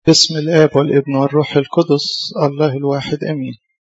بسم الآب والابن والروح القدس الله الواحد أمين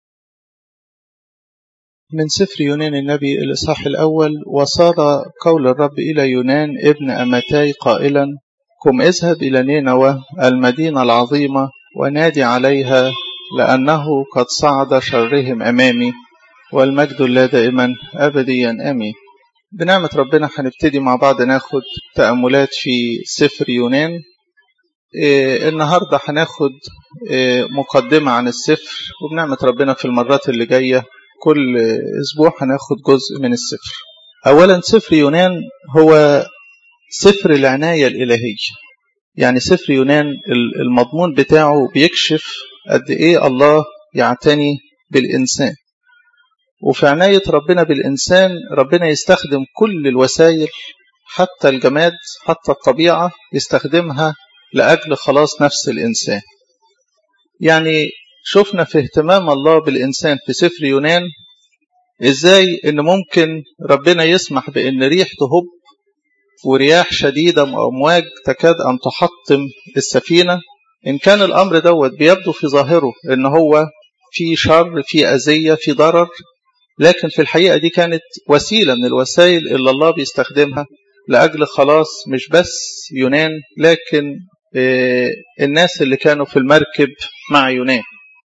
من سفر يونان النبي الإصحاح الأول وصار قول الرب إلى يونان ابن أمتاي قائلا قم اذهب إلى نينوى المدينة العظيمة ونادي عليها لأنه قد صعد شرهم أمامي والمجد لا دائما أبديا أمين بنعمة ربنا هنبتدي مع بعض ناخد تأملات في سفر يونان إيه النهاردة هناخد إيه مقدمة عن السفر وبنعمة ربنا في المرات اللي جاية كل أسبوع هناخد جزء من السفر أولا سفر يونان هو سفر العناية الإلهية يعني سفر يونان المضمون بتاعه بيكشف قد إيه الله يعتني بالإنسان وفي عناية ربنا بالإنسان ربنا يستخدم كل الوسائل حتى الجماد حتى الطبيعة يستخدمها لأجل خلاص نفس الإنسان يعني شفنا في اهتمام الله بالإنسان في سفر يونان إزاي إن ممكن ربنا يسمح بإن ريح تهب ورياح شديدة وأمواج تكاد أن تحطم السفينة إن كان الأمر دوت بيبدو في ظاهره إن هو في شر في أذية في ضرر لكن في الحقيقة دي كانت وسيلة من الوسائل اللي الله بيستخدمها لأجل خلاص مش بس يونان لكن الناس اللي كانوا في المركب مع يونان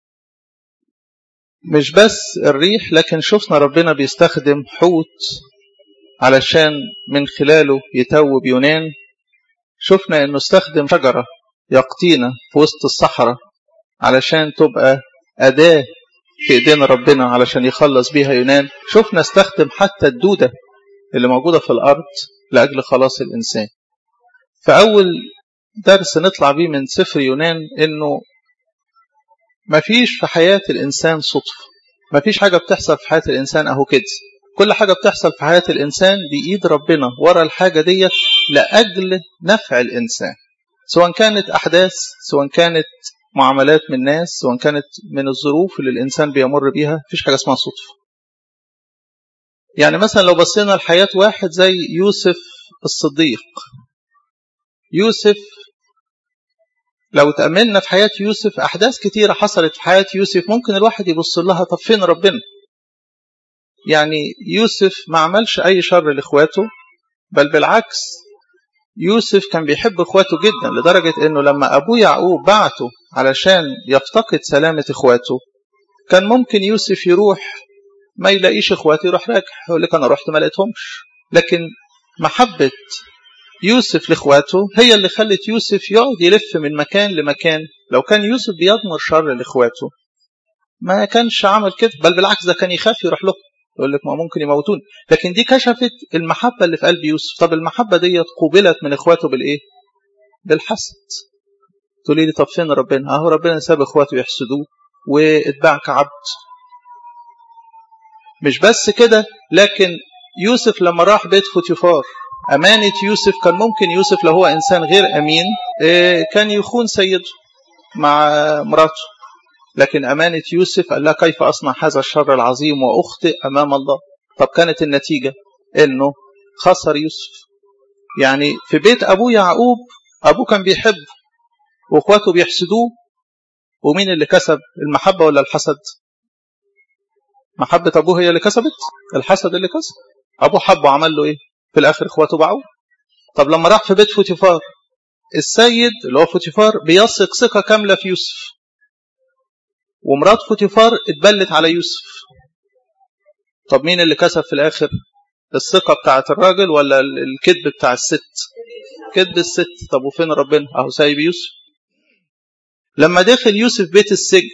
مش بس الريح لكن شفنا ربنا بيستخدم حوت علشان من خلاله يتوب يونان شفنا انه استخدم شجرة يقطينة في وسط الصحراء علشان تبقى أداة في ايدين ربنا علشان يخلص بيها يونان شفنا استخدم حتى الدودة اللي موجودة في الأرض لأجل خلاص الإنسان فأول درس نطلع بيه من سفر يونان إنه مفيش في حياة الإنسان صدفة مفيش حاجة بتحصل في حياة الإنسان أهو كده كل حاجة بتحصل في حياة الإنسان بإيد ربنا ورا الحاجة ديت لأجل نفع الإنسان سواء كانت أحداث سواء كانت معاملات من ناس سواء كانت من الظروف اللي الإنسان بيمر بيها مفيش حاجة اسمها صدفة يعني مثلا لو بصينا لحياة واحد زي يوسف الصديق يوسف لو تأملنا في حياة يوسف أحداث كتيرة حصلت في حياة يوسف ممكن الواحد يبص لها طب فين ربنا يعني يوسف ما عملش أي شر لإخواته بل بالعكس يوسف كان بيحب إخواته جدا لدرجة أنه لما أبوه يعقوب بعته علشان يفتقد سلامة إخواته كان ممكن يوسف يروح ما يلاقيش إخواته يروح راجع يقول لك أنا رحت ما لقيتهمش لكن محبة يوسف لاخواته هي اللي خلت يوسف يقعد يلف من مكان لمكان لو كان يوسف بيضمر شر لاخواته ما كانش عمل كده بل بالعكس ده كان يخاف يروح له يقول لك ما ممكن يموتون لكن دي كشفت المحبه اللي في قلب يوسف طب المحبه ديت قوبلت من اخواته بالايه بالحسد تقولي لي طب فين ربنا اهو ربنا ساب اخواته يحسدوه واتباع كعبد مش بس كده لكن يوسف لما راح بيت فوتيفار أمانة يوسف كان ممكن يوسف لو هو إنسان غير أمين كان يخون سيده مع مراته لكن أمانة يوسف قال لها كيف أصنع هذا الشر العظيم وأخطئ أمام الله طب كانت النتيجة إنه خسر يوسف يعني في بيت أبوه يعقوب أبوه كان بيحبه وإخواته بيحسدوه ومين اللي كسب المحبة ولا الحسد محبة أبوه هي اللي كسبت الحسد اللي كسب أبوه حبه عمل له إيه في الاخر اخواته باعوه طب لما راح في بيت فوتيفار السيد اللي هو فوتيفار بيثق ثقه كامله في يوسف ومرات فوتيفار اتبلت على يوسف طب مين اللي كسب في الاخر الثقه بتاعت الراجل ولا الكذب بتاع الست كذب الست طب وفين ربنا اهو سايب يوسف لما دخل يوسف بيت السجن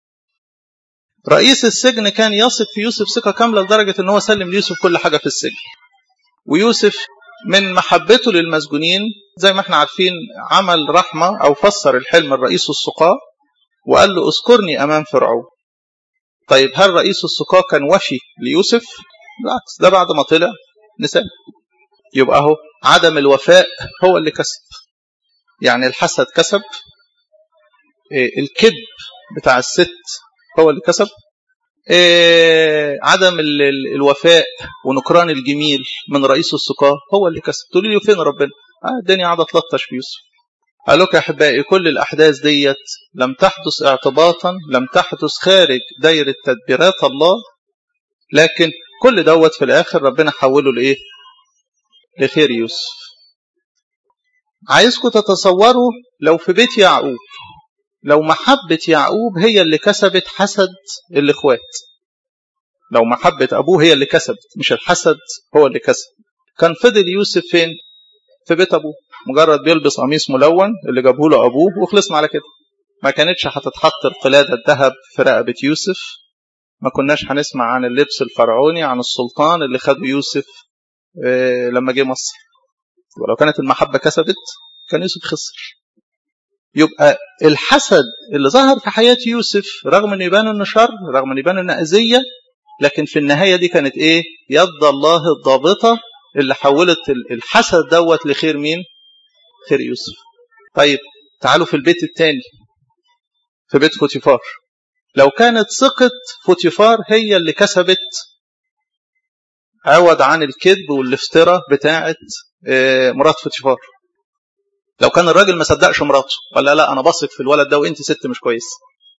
رئيس السجن كان يثق في يوسف ثقه كامله لدرجه ان هو سلم ليوسف كل حاجه في السجن ويوسف من محبته للمسجونين زي ما احنا عارفين عمل رحمة أو فسر الحلم الرئيس السقاة وقال له اذكرني أمام فرعون طيب هل رئيس السقاة كان وفي ليوسف؟ بالعكس ده بعد ما طلع نسأل يبقى هو عدم الوفاء هو اللي كسب يعني الحسد كسب الكذب بتاع الست هو اللي كسب إيه عدم الوفاء ونكران الجميل من رئيس السقاة هو اللي كسب تقولي لي فين ربنا آه الدنيا قاعده تلطش في يوسف قال لك يا أحبائي كل الأحداث ديت لم تحدث اعتباطا لم تحدث خارج دايرة تدبيرات الله لكن كل دوت في الآخر ربنا حوله لإيه لخير يوسف عايزكم تتصوروا لو في بيت يعقوب لو محبة يعقوب هي اللي كسبت حسد الإخوات لو محبة أبوه هي اللي كسبت مش الحسد هو اللي كسب كان فضل يوسف فين في بيت أبوه مجرد بيلبس قميص ملون اللي جابه له أبوه وخلصنا على كده ما كانتش هتتحط القلادة الذهب في رقبة يوسف ما كناش هنسمع عن اللبس الفرعوني عن السلطان اللي خده يوسف لما جه مصر ولو كانت المحبة كسبت كان يوسف خسر يبقى الحسد اللي ظهر في حياة يوسف رغم ان يبان انه شر رغم ان يبان انه اذية لكن في النهاية دي كانت ايه يد الله الضابطة اللي حولت الحسد دوت لخير مين خير يوسف طيب تعالوا في البيت الثاني في بيت فوتيفار لو كانت ثقة فوتيفار هي اللي كسبت عوض عن الكذب والافتراء بتاعة مرات فوتيفار لو كان الراجل ما صدقش مراته ولا لا انا بثق في الولد ده وانت ست مش كويس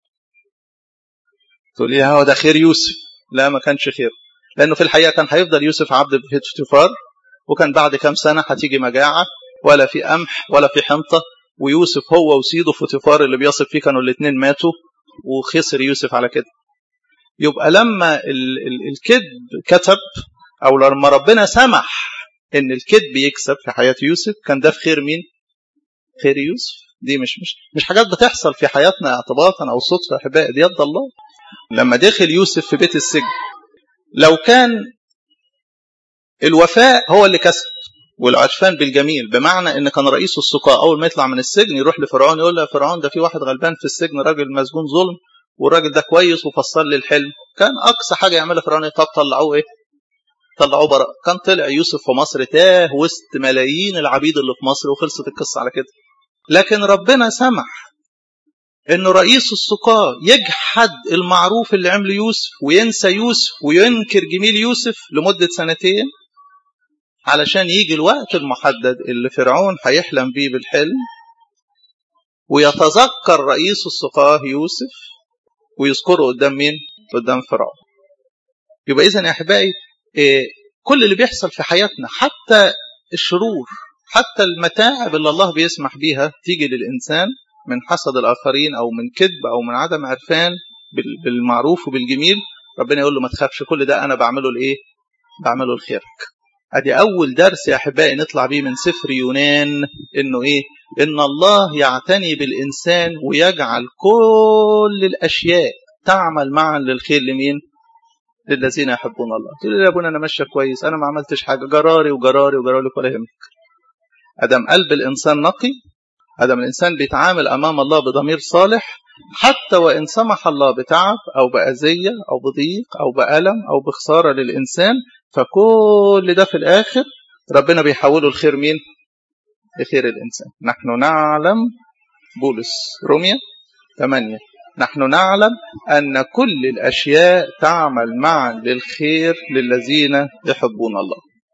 تقول لي هو ده خير يوسف لا ما كانش خير لانه في الحقيقه كان هيفضل يوسف عبد بيت فوتيفار وكان بعد كام سنه هتيجي مجاعه ولا في قمح ولا في حنطه ويوسف هو وسيده فوتيفار اللي بيثق فيه كانوا الاثنين ماتوا وخسر يوسف على كده يبقى لما الكذب كتب او لما ربنا سمح ان الكذب يكسب في حياه يوسف كان ده في خير مين خير يوسف دي مش مش مش حاجات بتحصل في حياتنا اعتباطا او صدفه احبائي دي يد الله لما دخل يوسف في بيت السجن لو كان الوفاء هو اللي كسب والعشفان بالجميل بمعنى ان كان رئيس السقاء اول ما يطلع من السجن يروح لفرعون يقول له يا فرعون ده في واحد غلبان في السجن راجل مسجون ظلم والراجل ده كويس وفسر لي الحلم كان اقصى حاجه يعملها فرعون طب طلعوه ايه طلعوه براء كان طلع يوسف في مصر تاه وسط ملايين العبيد اللي في مصر وخلصت القصه على كده لكن ربنا سمح ان رئيس السقاة يجحد المعروف اللي عمله يوسف وينسى يوسف وينكر جميل يوسف لمدة سنتين علشان يجي الوقت المحدد اللي فرعون هيحلم بيه بالحلم ويتذكر رئيس السقاة يوسف ويذكره قدام مين؟ قدام فرعون يبقى إذا يا أحبائي إيه كل اللي بيحصل في حياتنا حتى الشرور حتى المتاعب اللي الله بيسمح بيها تيجي للإنسان من حسد الآخرين أو من كذب أو من عدم عرفان بالمعروف وبالجميل ربنا يقول له ما تخافش كل ده أنا بعمله لإيه؟ بعمله لخيرك ادي اول درس يا احبائي نطلع بيه من سفر يونان انه ايه ان الله يعتني بالانسان ويجعل كل الاشياء تعمل معا للخير لمين للذين يحبون الله تقول لي يا ابونا انا ماشيه كويس انا ما عملتش حاجه جراري وجراري وجراري ولا يهمك ادم قلب الانسان نقي ادم الانسان بيتعامل امام الله بضمير صالح حتى وان سمح الله بتعب او باذيه او بضيق او بالم او بخساره للانسان فكل ده في الآخر ربنا بيحوله الخير مين لخير الإنسان نحن نعلم بولس روميا 8 نحن نعلم أن كل الأشياء تعمل معا للخير للذين يحبون الله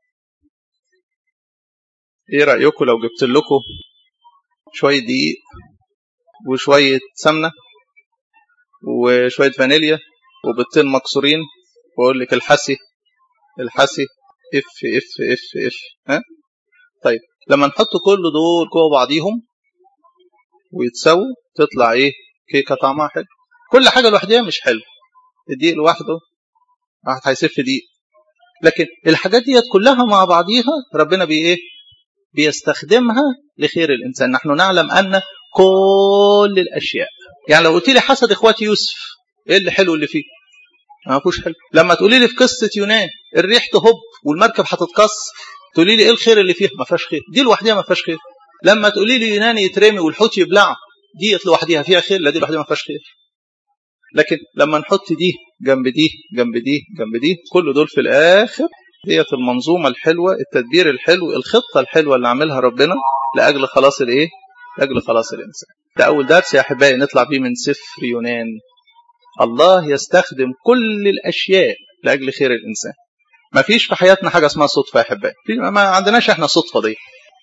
ايه رأيكم لو جبت لكم شوية دقيق وشوية سمنة وشوية فانيليا وبيضتين مكسورين واقول لك الحسي الحسي اف اف اف اف ها طيب لما نحط كل دول جوه بعضيهم ويتسووا تطلع ايه كيكه طعمها حلو كل حاجه لوحدها مش حلو الدقيق لوحده واحد هيسف دقيق لكن الحاجات ديت كلها مع بعضيها ربنا بي ايه بيستخدمها لخير الانسان نحن نعلم ان كل الاشياء يعني لو قلت لي حسد اخواتي يوسف ايه اللي حلو اللي فيه ما فيهوش حلو لما تقولي لي في قصه يونان الريح تهب والمركب هتتكسر تقولي لي ايه الخير اللي فيها ما فيهاش خير دي لوحدها ما فيهاش خير لما تقولي لي يونان يترمي والحوت يبلعه ديت لوحدها فيها خير لا دي لوحدها ما فيهاش خير لكن لما نحط دي جنب دي جنب دي جنب دي كل دول في الاخر ديت المنظومه الحلوه التدبير الحلو الخطه الحلوه اللي عاملها ربنا لاجل خلاص الايه لاجل خلاص الانسان ده اول درس يا احبائي نطلع بيه من سفر يونان الله يستخدم كل الاشياء لاجل خير الانسان ما فيش في حياتنا حاجه اسمها صدفه يا احبائي ما عندناش احنا صدفه دي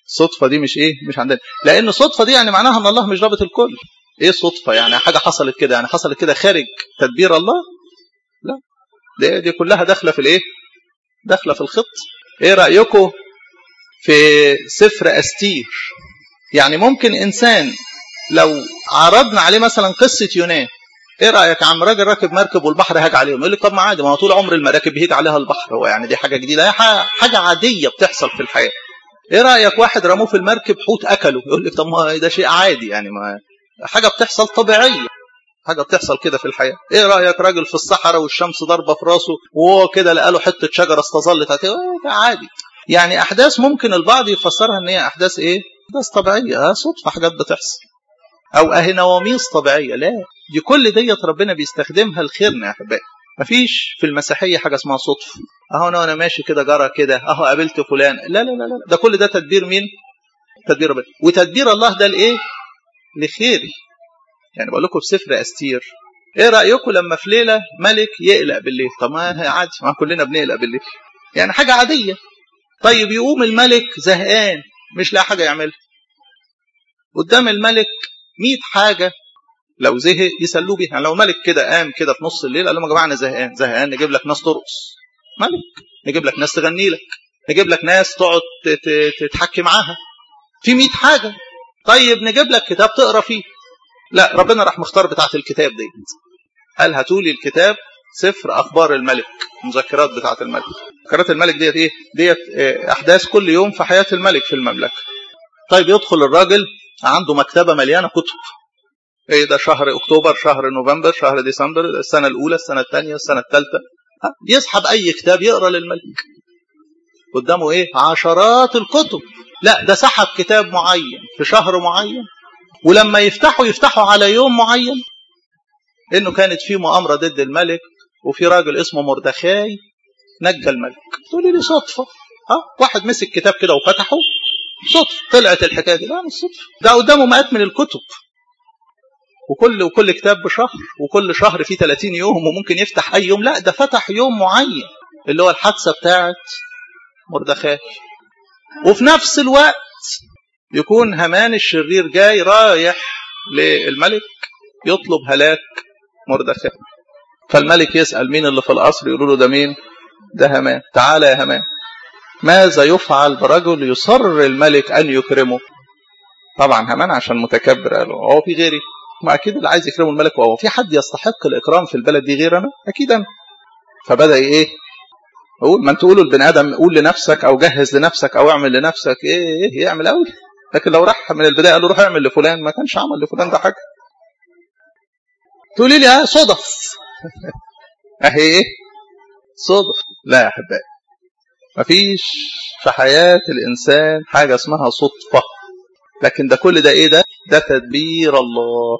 الصدفه دي مش ايه مش عندنا لان الصدفه دي يعني معناها ان الله مش رابط الكل ايه صدفه يعني حاجه حصلت كده يعني حصلت كده خارج تدبير الله لا دي, دي كلها داخله في الايه داخله في الخط ايه رايكم في سفر استير يعني ممكن انسان لو عرضنا عليه مثلا قصه يونان ايه رايك يا عم راجل راكب مركب والبحر هاج عليهم يقول لك طب ما عادي ما هو طول عمر المراكب بيهيج عليها البحر هو يعني دي حاجه جديده هي حاجه عاديه بتحصل في الحياه ايه رايك واحد رموه في المركب حوت اكله يقول لك طب ما ده شيء عادي يعني ما حاجه بتحصل طبيعيه حاجه بتحصل كده في الحياه ايه رايك راجل في الصحراء والشمس ضاربه في راسه وهو كده لقى له حته شجره استظلت إيه عادي يعني احداث ممكن البعض يفسرها ان هي احداث ايه احداث طبيعيه اه صدفه حاجات بتحصل او اهي نواميس طبيعيه لا دي كل ديت ربنا بيستخدمها لخيرنا يا احبائي مفيش في المسيحيه حاجه اسمها صدفه اهو انا وانا ماشي كده جرى كده اهو قابلت فلان لا لا لا لا ده كل ده تدبير مين تدبير ربنا وتدبير الله ده لايه لخيري يعني بقول لكم في سفر استير ايه رايكم لما في ليله ملك يقلق بالليل طب ما عادي ما كلنا بنقلق بالليل يعني حاجه عاديه طيب يقوم الملك زهقان مش لاقي حاجه يعملها قدام الملك 100 حاجه لو زهق يسلوه بيها يعني لو ملك كده قام كده في نص الليل قال لهم يا جماعه انا زهقان زهقان نجيب لك ناس ترقص ملك نجيب لك ناس تغني لك نجيب لك ناس تقعد تتحكي معاها في 100 حاجه طيب نجيب لك كتاب تقرا فيه لا ربنا راح مختار بتاعه الكتاب ديت قال هاتوا لي الكتاب سفر اخبار الملك مذكرات بتاعه الملك مذكرات الملك ديت ايه ديت احداث كل يوم في حياه الملك في المملكه طيب يدخل الراجل عنده مكتبه مليانه كتب ايه ده شهر اكتوبر شهر نوفمبر شهر ديسمبر السنه الاولى السنه الثانيه السنه الثالثه يسحب اي كتاب يقرا للملك قدامه ايه عشرات الكتب لا ده سحب كتاب معين في شهر معين ولما يفتحوا يفتحوا على يوم معين انه كانت في مؤامره ضد الملك وفي راجل اسمه مردخاي نجى الملك تقولي لي صدفه ها واحد مسك كتاب كده وفتحه صدفه طلعت الحكايه دي لا مش صدفه ده قدامه مئات من الكتب وكل وكل كتاب بشهر وكل شهر فيه 30 يوم وممكن يفتح اي يوم لا ده فتح يوم معين اللي هو الحادثه بتاعت مردخاي وفي نفس الوقت يكون همان الشرير جاي رايح للملك يطلب هلاك مردخاي فالملك يسأل مين اللي في القصر يقولوا له ده مين ده همان تعالى يا همان ماذا يفعل برجل يصر الملك أن يكرمه طبعا همان عشان متكبر قالوا هو في غيري ما أكيد اللي عايز يكرمه الملك وهو في حد يستحق الإكرام في البلد دي غير أنا أكيد أنا فبدأ إيه أقول ما أنت تقولوا البني آدم قول لنفسك أو جهز لنفسك أو اعمل لنفسك إيه إيه يعمل أوي لكن لو راح من البداية قال له روح اعمل لفلان ما كانش عمل لفلان ده حاجة تقولي لي اه صدف اهي ايه صدف لا يا احبائي مفيش في حياة الإنسان حاجة اسمها صدفة لكن ده كل ده إيه ده؟ ده تدبير الله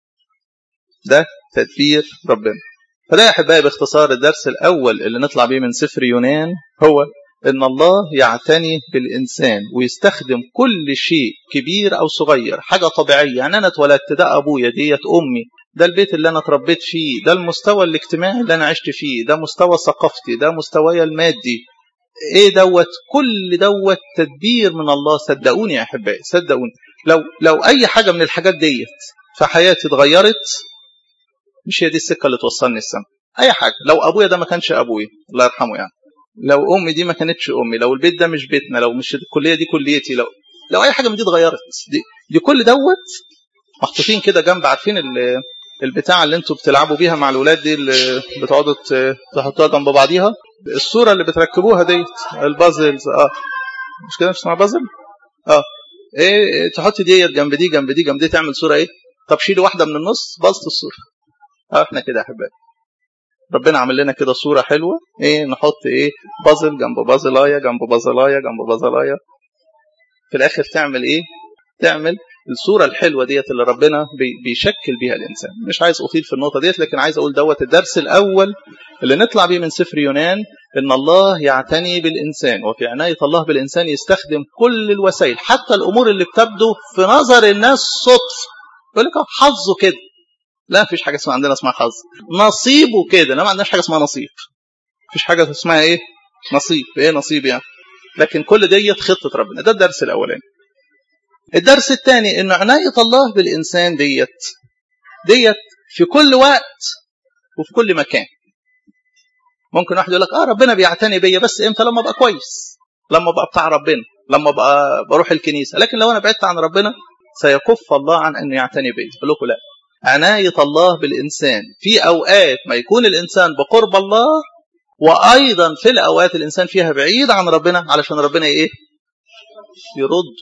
ده تدبير ربنا فده يا أحبائي باختصار الدرس الأول اللي نطلع بيه من سفر يونان هو إن الله يعتني بالإنسان ويستخدم كل شيء كبير أو صغير حاجة طبيعية يعني أنا اتولدت ده أبويا ديت أمي ده البيت اللي أنا اتربيت فيه ده المستوى الاجتماعي اللي أنا عشت فيه ده مستوى ثقافتي ده مستواي المادي ايه دوت كل دوت تدبير من الله صدقوني يا احبائي صدقوني لو لو اي حاجه من الحاجات ديت في حياتي اتغيرت مش هي دي السكه اللي توصلني السما اي حاجه لو ابويا ده ما كانش ابويا الله يرحمه يعني لو امي دي ما كانتش امي لو البيت ده مش بيتنا لو مش الكليه دي كليتي لو لو اي حاجه من دي اتغيرت دي, دي كل دوت محطوطين كده جنب عارفين البتاع اللي انتوا بتلعبوا بيها مع الولاد دي اللي بتقعدوا تحطوها جنب بعضيها الصوره اللي بتركبوها ديت البازلز اه مش كده مش اسمها بازل اه ايه تحط ديت جنب دي جنب دي جنب دي تعمل صوره ايه طب شيل واحده من النص باظت الصوره اه احنا كده يا احبائي ربنا عامل لنا كده صوره حلوه ايه نحط ايه بازل جنب بازلايه جنب بازلايه جنب بازلايه في الاخر تعمل ايه تعمل الصورة الحلوة ديت اللي ربنا بيشكل بيها الإنسان مش عايز أطيل في النقطة ديت لكن عايز أقول دوت الدرس الأول اللي نطلع بيه من سفر يونان إن الله يعتني بالإنسان وفي عناية الله بالإنسان يستخدم كل الوسائل حتى الأمور اللي بتبدو في نظر الناس صدفة يقول لك حظه كده لا مفيش حاجة اسمها عندنا اسمها حظ نصيبه كده لا ما عندناش حاجة اسمها نصيب مفيش حاجة اسمها إيه نصيب إيه نصيب يعني لكن كل ديت خطة ربنا ده الدرس الأولاني الدرس الثاني ان عناية الله بالانسان ديت ديت في كل وقت وفي كل مكان ممكن واحد يقول لك اه ربنا بيعتني بيا بس امتى لما ابقى كويس لما ابقى بتاع ربنا لما ابقى بروح الكنيسه لكن لو انا بعدت عن ربنا سيكف الله عن انه يعتني بيا اقول لكم لا عناية الله بالإنسان في أوقات ما يكون الإنسان بقرب الله وأيضا في الأوقات الإنسان فيها بعيد عن ربنا علشان ربنا إيه يرد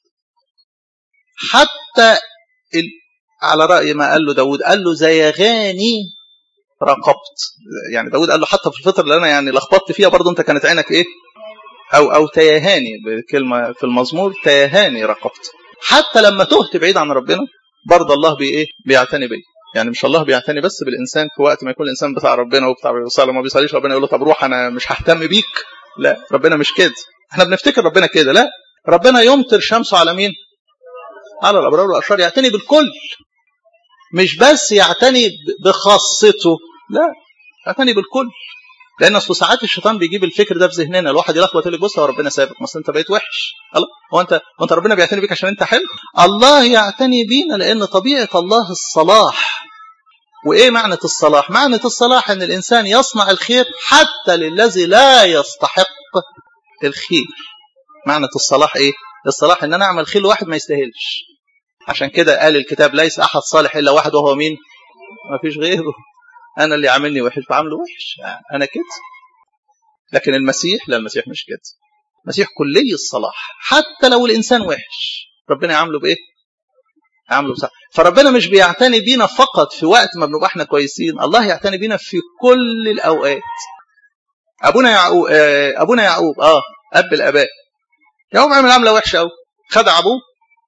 حتى ال... على رأي ما قال له داود قال له زيغاني رقبت يعني داود قال له حتى في الفترة اللي أنا يعني لخبطت فيها برضه أنت كانت عينك إيه أو أو تيهاني بكلمة في المزمور تيهاني رقبت حتى لما تهت بعيد عن ربنا برضه الله بي ايه بيعتني بيا يعني مش الله بيعتني بس بالانسان في وقت ما يكون الانسان بتاع ربنا وبتاع بيصلي ما بيصليش ربنا يقول له طب روح انا مش ههتم بيك لا ربنا مش كده احنا بنفتكر ربنا كده لا ربنا يمطر شمسه على مين على الابرار والاشرار يعتني بالكل مش بس يعتني بخاصته لا يعتني بالكل لان اصل ساعات الشيطان بيجيب الفكر ده في ذهننا الواحد يلخبط يقول لك بص هو ربنا سابك ما انت بقيت وحش الله هو انت هو انت ربنا بيعتني بيك عشان انت حلو الله يعتني بينا لان طبيعه الله الصلاح وايه معنى الصلاح معنى الصلاح ان الانسان يصنع الخير حتى للذي لا يستحق الخير معنى الصلاح ايه الصلاح ان انا اعمل خير لواحد ما يستاهلش عشان كده قال الكتاب ليس احد صالح الا واحد وهو مين ما فيش غيره انا اللي عاملني وحش بعمله وحش انا كده لكن المسيح لا المسيح مش كده المسيح كلي الصلاح حتى لو الانسان وحش ربنا يعامله بايه يعامله بصح فربنا مش بيعتني بينا فقط في وقت ما بنبقى احنا كويسين الله يعتني بينا في كل الاوقات ابونا يعقوب ابونا يعقوب اه اب الاباء يعقوب عمل عمله وحشه قوي خدع ابوه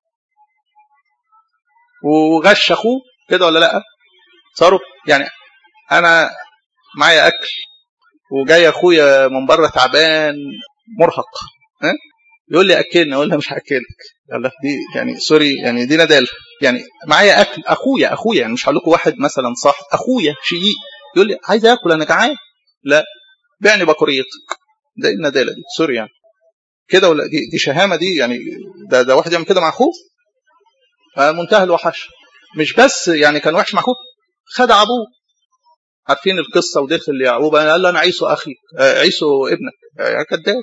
وغش اخوه كده ولا لا صاروا يعني انا معايا اكل وجاي اخويا من بره تعبان مرهق ها يقول لي اكلني اقول له مش هاكلك قال لك دي يعني سوري يعني دي ندالة يعني معايا اكل اخويا اخويا يعني مش هقول لكم واحد مثلا صح اخويا شقيق يقول لي عايز اكل انا جعان لا بيعني بكوريتك ده الندالة دي سوري يعني كده ولا دي, دي شهامه دي يعني ده ده واحد يعمل كده مع اخوه منتهى الوحش مش بس يعني كان وحش مع اخوه خدع ابوه عارفين القصة ودخل ليعقوب قال له أنا عيسو أخي عيسو ابنك يا كذاب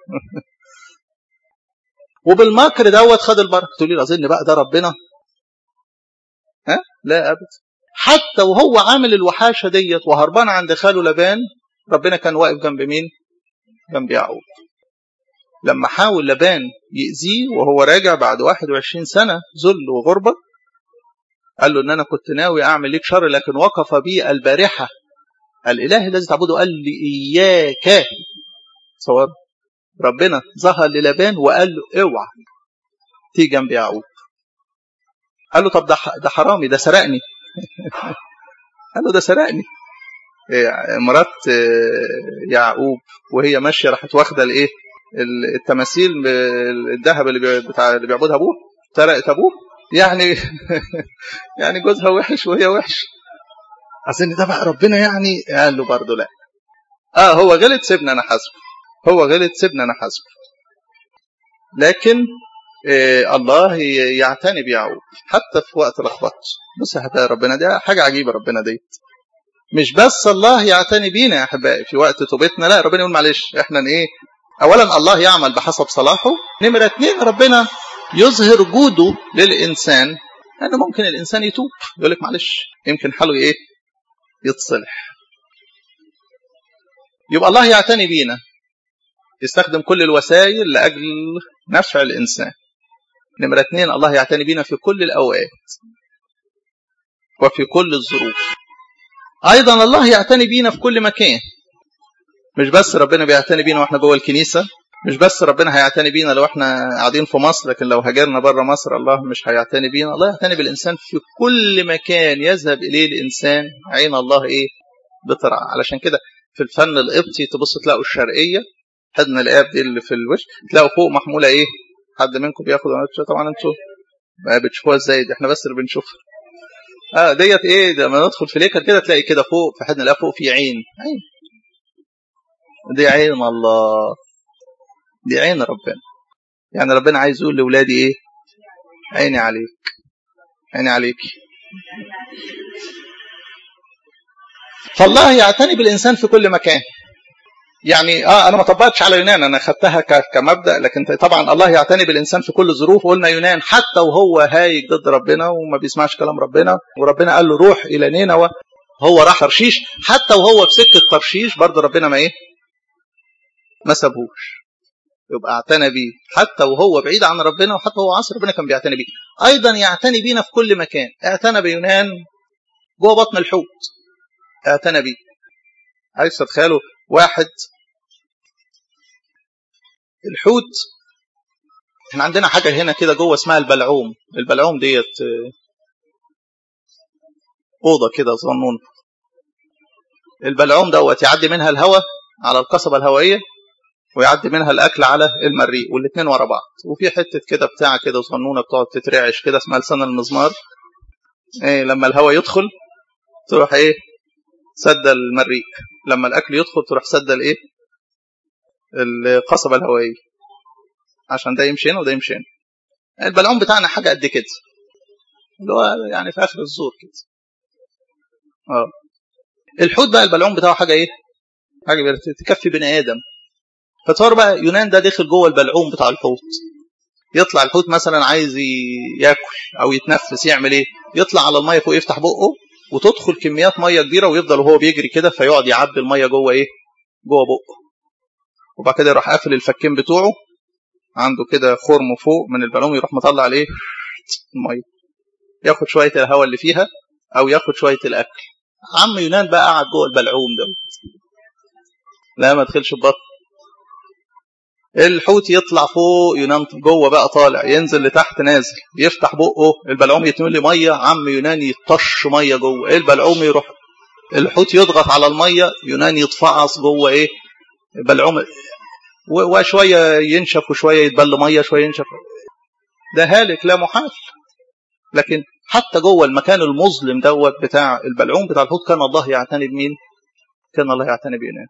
وبالمكر دوت خد البركة تقول لي أظن بقى ده ربنا ها لا أبدا حتى وهو عامل الوحاشة ديت وهربان عند خاله لبان ربنا كان واقف جنب مين جنب يعقوب لما حاول لبان يأذيه وهو راجع بعد 21 سنة ذل وغربة قال له ان انا كنت ناوي اعمل ليك شر لكن وقف بي البارحه الاله الذي تعبده قال لي اياك صواب ربنا ظهر للبان وقال له اوعى تيجي جنب يعقوب قال له طب ده ده حرامي ده سرقني قال له ده سرقني مرات يعقوب وهي ماشيه راحت واخده الايه التماثيل الذهب اللي بتاع اللي بيعبدها ابوه سرقت ابوه يعني يعني جوزها وحش وهي وحش اظن ده بقى ربنا يعني قال له برضه لا اه هو غلط سيبنا انا حاسبه هو غلط سيبنا انا حاسبه لكن آه الله يعتني بيعقوب حتى في وقت لخبطه بص يا حبايبي ربنا ده حاجه عجيبه ربنا ديت مش بس الله يعتني بينا يا احبائي في وقت توبتنا لا ربنا يقول معلش احنا ايه اولا الله يعمل بحسب صلاحه نمره اثنين ربنا يظهر جوده للإنسان لأنه ممكن الإنسان يتوب يقول لك معلش يمكن حاله إيه يتصلح يبقى الله يعتني بينا يستخدم كل الوسائل لأجل نفع الإنسان نمرة اثنين الله يعتني بينا في كل الأوقات وفي كل الظروف أيضا الله يعتني بينا في كل مكان مش بس ربنا بيعتني بينا واحنا جوه الكنيسه مش بس ربنا هيعتني بينا لو احنا قاعدين في مصر لكن لو هاجرنا بره مصر الله مش هيعتني بينا الله يعتني بالانسان في كل مكان يذهب اليه الانسان عين الله ايه بترعى علشان كده في الفن القبطي تبص تلاقوا الشرقيه حضن الاب دي اللي في الوش تلاقوا فوق محموله ايه حد منكم بياخد طبعا انتوا ما بتشوفوها ازاي دي احنا بس اللي بنشوفها اه ديت ايه لما ندخل في ليكر كده تلاقي كده فوق في حضن الاب فوق في عين عين دي عين الله دي عين ربنا يعني ربنا عايز يقول لاولادي ايه عيني عليك عيني عليك فالله يعتني بالإنسان في كل مكان يعني اه انا ما طبقتش على يونان انا خدتها كمبدا لكن طبعا الله يعتني بالانسان في كل الظروف قلنا يونان حتى وهو هايج ضد ربنا وما بيسمعش كلام ربنا وربنا قال له روح الى نينوى هو راح ترشيش حتى وهو في سكه ترشيش برضه ربنا ما ايه ما سابهوش يبقى اعتنى بيه حتى وهو بعيد عن ربنا وحتى وهو عصر ربنا كان بيعتني بيه ايضا يعتني بينا في كل مكان اعتنى بيونان جوه بطن الحوت اعتنى بيه عايز تتخيلوا واحد الحوت احنا عندنا حاجة هنا كده جوه اسمها البلعوم البلعوم ديت أوضة كده صغنون البلعوم دوت يعدي منها الهواء على القصبة الهوائية ويعدي منها الأكل على المريء والاثنين ورا بعض وفي حتة كده بتاعة كده صغنونة بتقعد تترعش كده اسمها لسان المزمار ايه لما الهواء يدخل تروح ايه سد المريء لما الأكل يدخل تروح سد الايه القصبة الهوائية عشان ده يمشي هنا وده يمشي هنا البلعوم بتاعنا حاجة قد كده اللي هو يعني في آخر الزور كده اه الحوت بقى البلعوم بتاعه حاجة ايه حاجة تكفي بني آدم فتصور بقى يونان ده داخل جوه البلعوم بتاع الحوت يطلع الحوت مثلا عايز ياكل او يتنفس يعمل ايه يطلع على الميه فوق يفتح بقه وتدخل كميات ميه كبيره ويفضل وهو بيجري كده فيقعد يعبي الميه جوه ايه جوه بقه وبعد كده يروح قافل الفكين بتوعه عنده كده خرم فوق من البالون يروح مطلع عليه الميه ياخد شويه الهواء اللي فيها او ياخد شويه الاكل عم يونان بقى قاعد جوه البلعوم ده لا ما تدخلش البطن الحوت يطلع فوق يونان جوه بقى طالع ينزل لتحت نازل يفتح بقه البلعوم يتملي ميه عم يونان يطش ميه جوه البلعوم يروح الحوت يضغط على الميه يونان يتفعص جوه ايه البلعوم وشويه ينشف وشويه يتبل ميه شويه ينشف ده هالك لا محال لكن حتى جوه المكان المظلم دوت بتاع البلعوم بتاع الحوت كان الله يعتني بمين؟ كان الله يعتني بيونان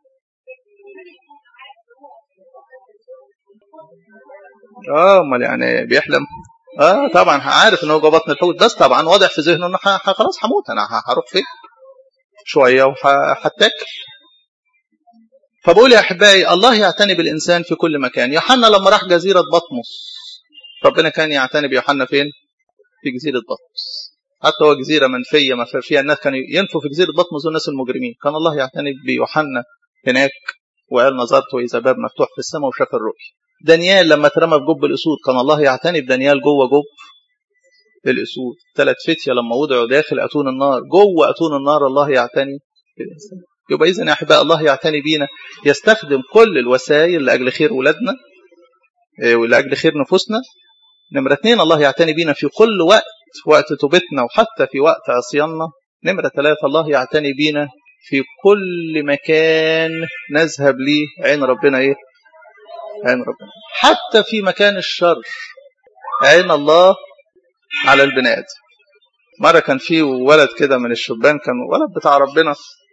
اه امال يعني بيحلم اه طبعا عارف ان هو جوه بطن الحوت بس طبعا واضح في ذهنه انه خلاص هموت انا هروح فين شويه وهتاكل فبقول يا احبائي الله يعتني بالانسان في كل مكان يوحنا لما راح جزيره بطمس ربنا كان يعتني بيوحنا فين في جزيره بطمس حتى هو جزيره منفيه ما فيها الناس كانوا ينفوا في جزيره بطمس والناس المجرمين كان الله يعتني بيوحنا هناك وقال نظرت واذا باب مفتوح في السماء وشاف الرؤيا دانيال لما اترمى في جب الاسود كان الله يعتني بدانيال جوه جب الاسود ثلاث فتيه لما وضعوا داخل اتون النار جوه اتون النار الله يعتني بالانسان يبقى اذا يا احباء الله يعتني بينا يستخدم كل الوسائل لاجل خير ولادنا ولاجل خير نفوسنا نمرة اثنين الله يعتني بينا في كل وقت وقت توبتنا وحتى في وقت عصياننا نمرة ثلاثة الله يعتني بينا في كل مكان نذهب ليه عين ربنا ايه عين ربنا حتى في مكان الشر عين الله على البني ادم مرة كان في ولد كده من الشبان كان ولد بتاع ربنا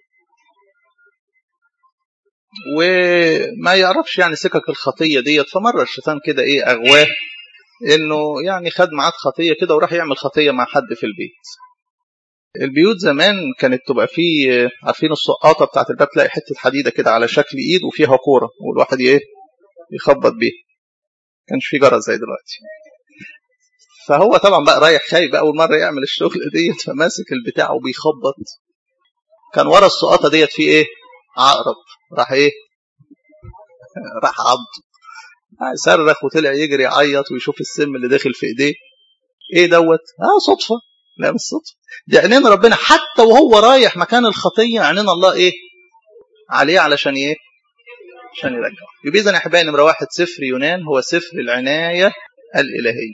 وما يعرفش يعني سكك الخطية ديت فمرة الشيطان كده ايه اغواه انه يعني خد معاه خطية كده وراح يعمل خطية مع حد في البيت البيوت زمان كانت تبقى فيه عارفين السقاطة بتاعت الباب تلاقي حتة حديدة كده على شكل ايد وفيها كورة والواحد ايه يخبط بيها كانش في جرس زي دلوقتي فهو طبعا بقى رايح خايف بقى اول مره يعمل الشغل ديت فماسك البتاع وبيخبط كان ورا السقاطه ديت في ايه عقرب راح ايه راح عض صرخ وطلع يجري يعيط ويشوف السم اللي داخل في ايديه ايه دوت اه صدفه لا مش صدفه دي عينين ربنا حتى وهو رايح مكان الخطيه عينين الله ايه عليه علشان ايه عشان يرجعه يبقى اذا يا احبائي نمره واحد سفر يونان هو سفر العنايه الالهيه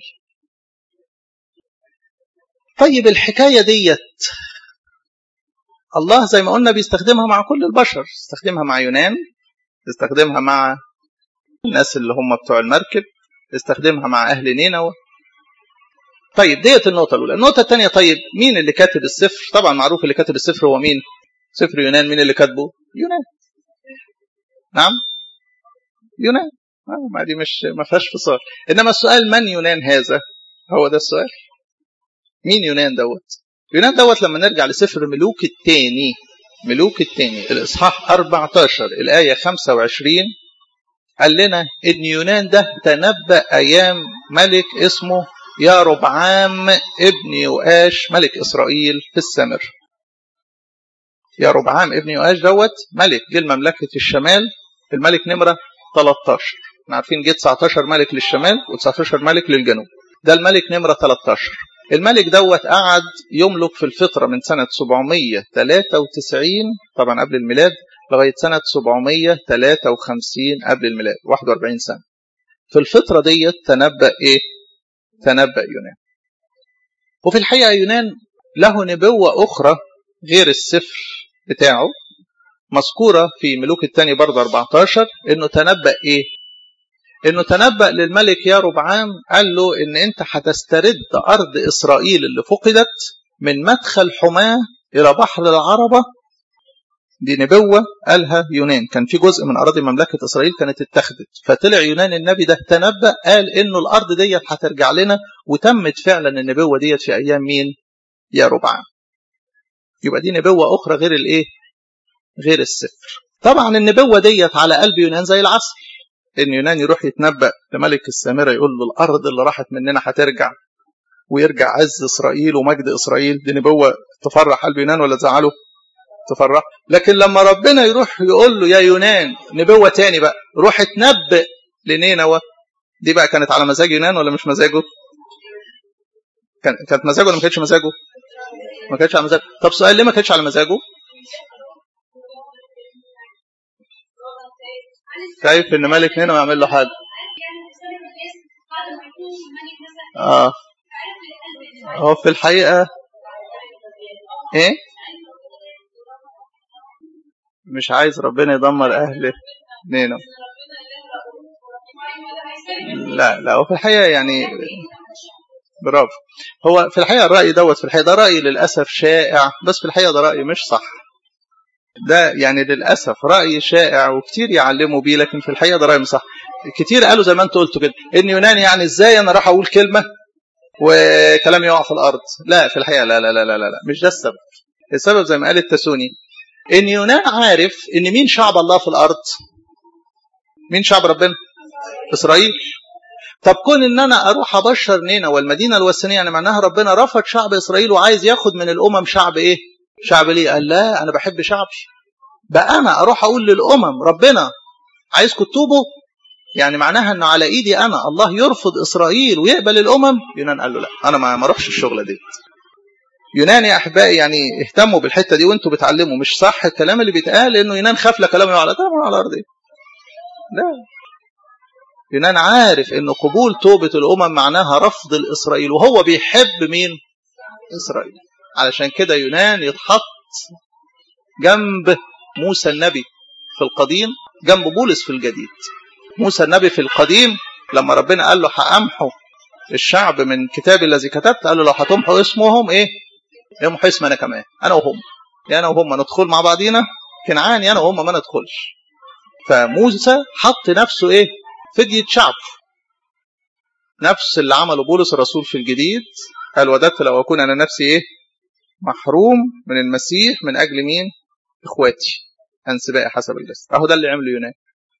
طيب الحكايه ديت الله زي ما قلنا بيستخدمها مع كل البشر استخدمها مع يونان استخدمها مع الناس اللي هم بتوع المركب استخدمها مع اهل نينوى طيب ديت النقطه الاولى النقطه الثانيه طيب مين اللي كاتب السفر طبعا معروف اللي كاتب السفر هو مين سفر يونان مين اللي كاتبه يونان نعم يونان آه ما دي مش ما فيهاش فصال انما السؤال من يونان هذا هو ده السؤال مين يونان دوت يونان دوت لما نرجع لسفر ملوك الثاني ملوك الثاني الاصحاح 14 الايه 25 قال لنا ان يونان ده تنبأ ايام ملك اسمه يا ربعام ابن يؤاش ملك اسرائيل في السمر يا ربعام ابن يؤاش دوت ملك جه مملكه الشمال الملك نمره 13 احنا عارفين جه 19 ملك للشمال و19 ملك للجنوب ده الملك نمره 13 الملك دوت قعد يملك في الفتره من سنه 793 طبعا قبل الميلاد لغايه سنه 753 قبل الميلاد 41 سنه في الفتره ديت تنبأ ايه تنبأ يونان وفي الحقيقه يونان له نبوه اخرى غير السفر بتاعه مذكوره في ملوك الثاني برضه 14 انه تنبأ ايه انه تنبأ للملك يا ربعام قال له ان انت هتسترد ارض اسرائيل اللي فقدت من مدخل حماه الى بحر العربه دي نبوه قالها يونان كان في جزء من اراضي مملكه اسرائيل كانت اتخذت فطلع يونان النبي ده تنبأ قال انه الارض ديت هترجع لنا وتمت فعلا النبوه ديت في ايام مين يا ربعام يبقى دي نبوه اخرى غير الايه غير السفر طبعا النبوه ديت على قلب يونان زي العسل ان يونان يروح يتنبأ لملك السامرة يقول له الارض اللي راحت مننا هترجع ويرجع عز اسرائيل ومجد اسرائيل دي نبوه تفرح قلب يونان ولا تزعله؟ تفرح لكن لما ربنا يروح يقول له يا يونان نبوه تاني بقى روح اتنبأ لنينوى دي بقى كانت على مزاج يونان ولا مش مزاجه؟ كان كانت مزاجه ولا ما كانتش مزاجه؟ ما كانتش على مزاجه طب سؤال ليه ما كانتش على مزاجه؟ شايف ان ملك نينوى يعمل له حاجه اه هو في الحقيقه ايه مش عايز ربنا يدمر اهل نينوى لا لا هو في الحقيقه يعني برافو هو في الحقيقه الراي دوت في الحقيقه ده راي للاسف شائع بس في الحقيقه ده راي مش صح ده يعني للاسف راي شائع وكتير يعلموا بيه لكن في الحقيقه ده راي مش صح كتير قالوا زي ما انت قلت كده ان يونان يعني ازاي انا راح اقول كلمه وكلام يقع في الارض لا في الحقيقه لا لا لا لا لا مش ده السبب السبب زي ما قال التسوني ان يونان عارف ان مين شعب الله في الارض مين شعب ربنا اسرائيل طب كون ان انا اروح ابشر نينا والمدينه الوثنيه يعني معناها ربنا رفض شعب اسرائيل وعايز ياخد من الامم شعب ايه شعب ليه قال لا انا بحب شعبي بقى انا اروح اقول للامم ربنا عايزكم تتوبوا يعني معناها انه على ايدي انا الله يرفض اسرائيل ويقبل الامم يونان قال له لا انا ما اروحش الشغله دي يونان يا احبائي يعني اهتموا بالحته دي وانتوا بتعلموا مش صح الكلام اللي بيتقال انه يونان خاف لا كلامه على طبعا على الارض لا يونان عارف ان قبول توبه الامم معناها رفض الاسرائيل وهو بيحب مين اسرائيل علشان كده يونان يتحط جنب موسى النبي في القديم جنب بولس في الجديد موسى النبي في القديم لما ربنا قال له هأمحو الشعب من كتابي الذي كتبت قال له لو هتمحوا اسمهم ايه امحوا اسم انا كمان انا وهم يا انا وهم ندخل مع بعضينا كنعان انا وهم ما ندخلش فموسى حط نفسه ايه فدية شعب نفس اللي عمله بولس الرسول في الجديد قال وددت لو اكون انا نفسي ايه محروم من المسيح من اجل مين اخواتي انسبائي حسب الجسد اهو ده اللي عمله يونان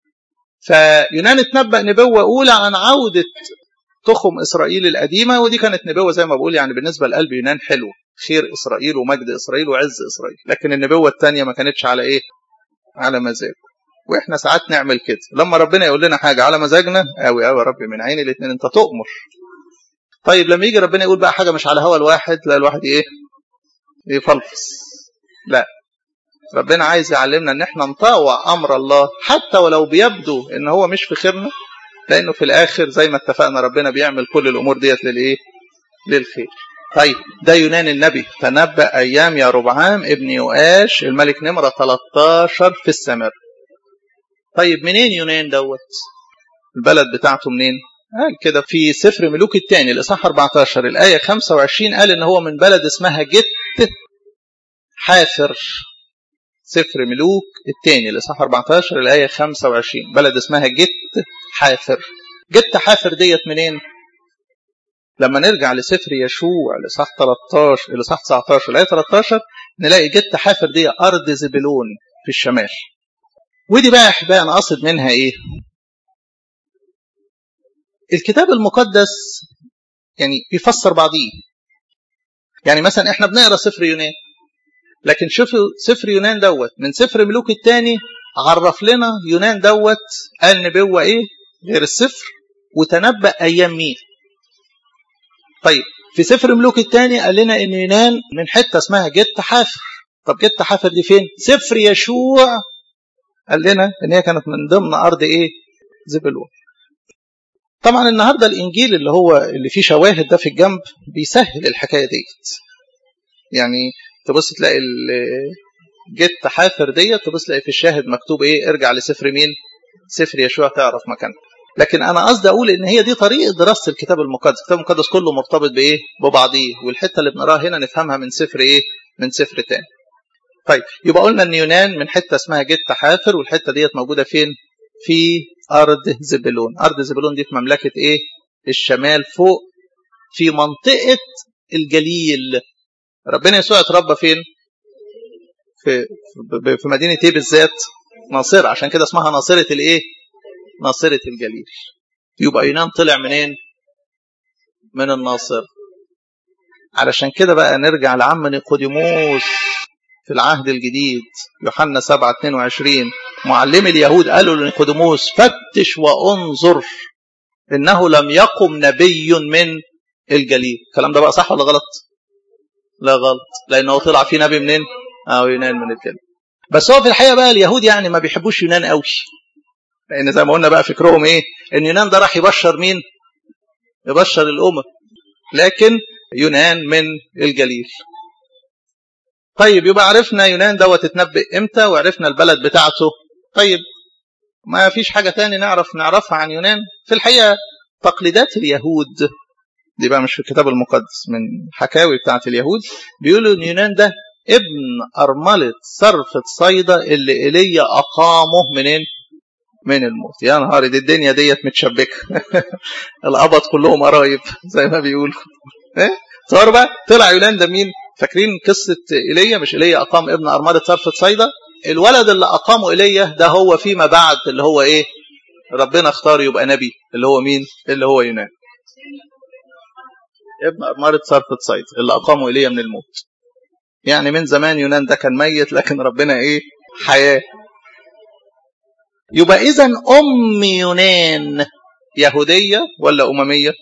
فيونان اتنبأ نبوة أولى عن عودة تخم إسرائيل القديمة ودي كانت نبوة زي ما بقول يعني بالنسبة لقلب يونان حلوة خير إسرائيل ومجد إسرائيل وعز إسرائيل لكن النبوة الثانية ما كانتش على إيه على مزاجه واحنا ساعات نعمل كده لما ربنا يقول لنا حاجة على مزاجنا قوي قوي يا رب من عين الاثنين انت تؤمر طيب لما يجي ربنا يقول بقى حاجة مش على هوا الواحد لا الواحد ايه يفلفص لا ربنا عايز يعلمنا ان احنا نطاوع امر الله حتى ولو بيبدو ان هو مش في خيرنا لانه في الاخر زي ما اتفقنا ربنا بيعمل كل الامور ديت للايه للخير طيب ده يونان النبي تنبأ ايام يا ربعام ابن يؤاش الملك نمرة 13 في السمر طيب منين يونان دوت البلد بتاعته منين قال كده في سفر ملوك الثاني الاصحاح 14 الايه 25 قال ان هو من بلد اسمها جت حافر سفر ملوك الثاني الاصحاح 14 الايه 25 بلد اسمها جت حافر جت حافر ديت منين لما نرجع لسفر يشوع لصح 13 لصح 19 لآية 13 نلاقي جت حافر دي أرض زبلون في الشمال ودي بقى يا أحبائي أنا قصد منها إيه؟ الكتاب المقدس يعني بيفسر بعضيه يعني مثلا احنا بنقرا سفر يونان لكن شوفوا سفر يونان دوت من سفر ملوك الثاني عرف لنا يونان دوت قال نبوه ايه غير السفر وتنبأ ايام مين طيب في سفر ملوك الثاني قال لنا ان يونان من حته اسمها جت حافر طب جت حافر دي فين سفر يشوع قال لنا ان هي كانت من ضمن ارض ايه زبلون طبعا النهارده الانجيل اللي هو اللي فيه شواهد ده في الجنب بيسهل الحكايه ديت يعني تبص تلاقي جت حافر ديت تبص تلاقي في الشاهد مكتوب ايه ارجع لسفر مين سفر يشوع تعرف مكانه لكن انا قصدي اقول ان هي دي طريقه دراسه الكتاب المقدس الكتاب المقدس كله مرتبط بايه ببعضيه والحته اللي بنقراها هنا نفهمها من سفر ايه من سفر تاني طيب يبقى قلنا ان يونان من حته اسمها جت حافر والحته ديت موجوده فين في ارض زبلون ارض زبلون دي في مملكه ايه الشمال فوق في منطقه الجليل ربنا يسوع اتربى فين في في مدينه ايه بالذات ناصره عشان كده اسمها ناصره الايه ناصره الجليل يبقى يونان طلع منين من الناصره علشان كده بقى نرجع لعم نيقوديموس في العهد الجديد يوحنا 7 22 معلم اليهود قالوا لنيقوديموس فتش وانظر انه لم يقم نبي من الجليل الكلام ده بقى صح ولا غلط لا غلط لانه طلع في نبي منين اه يونان من الجليل بس هو في الحقيقه بقى اليهود يعني ما بيحبوش يونان قوي لان زي ما قلنا بقى فكرهم ايه ان يونان ده راح يبشر مين يبشر الامم لكن يونان من الجليل طيب يبقى عرفنا يونان دوت اتنبئ امتى وعرفنا البلد بتاعته طيب ما فيش حاجة تاني نعرف نعرفها عن يونان في الحقيقة تقليدات اليهود دي بقى مش في الكتاب المقدس من حكاوي بتاعت اليهود بيقولوا ان يونان ده ابن أرملة صرفة صيدا اللي إيليا أقامه منين؟ من الموت يا نهار دي الدنيا ديت متشبكة القبط كلهم قرايب زي ما بيقولوا ايه صار بقى طلع يونان ده مين فاكرين قصة إيليا مش إيليا أقام ابن أرملة صرفة صيدا الولد اللي أقامه إيليا ده هو فيما بعد اللي هو إيه ربنا اختار يبقى نبي اللي هو مين اللي هو يونان ابن أرملة صرفة صيدا اللي أقامه إيليا من الموت يعني من زمان يونان ده كان ميت لكن ربنا إيه حياة يبقى إذا أم يونان يهودية ولا أممية